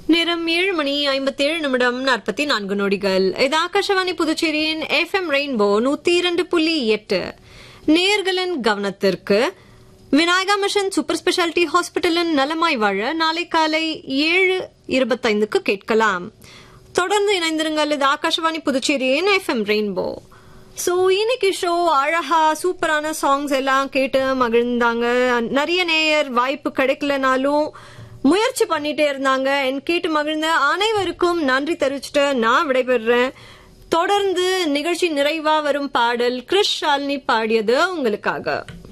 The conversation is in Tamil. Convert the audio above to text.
நேரம் ஏழு மணி ஐம்பத்தி ஏழு நிமிடம் நாற்பத்தி நான்கு நொடிகள் இது ஆகாஷவாணி புதுச்சேரியின் எஃப் எம் ரெயின்போ நூத்தி இரண்டு புள்ளி எட்டு நேர்களின் கவனத்திற்கு விநாயகா மிஷன் சூப்பர் ஸ்பெஷாலிட்டி ஹாஸ்பிட்டலின் நலமாய் வாழ நாளை காலை ஏழு இருபத்தைந்துக்கு கேட்கலாம் தொடர்ந்து இணைந்திருங்கள் இது ஆகாஷவாணி புதுச்சேரியின் எஃப் எம் ரெயின்போ சோ இன்னைக்கு ஷோ அழகா சூப்பரான சாங்ஸ் எல்லாம் கேட்டு மகிழ்ந்தாங்க நிறைய நேயர் வாய்ப்பு கிடைக்கலனாலும் முயற்சி பண்ணிட்டே இருந்தாங்க என் கேட்டு மகிழ்ந்த அனைவருக்கும் நன்றி தெரிவிச்சுட்டு நான் விடைபெறுறேன் தொடர்ந்து நிகழ்ச்சி நிறைவா வரும் பாடல் கிறிஸ் ஷாலினி பாடியது உங்களுக்காக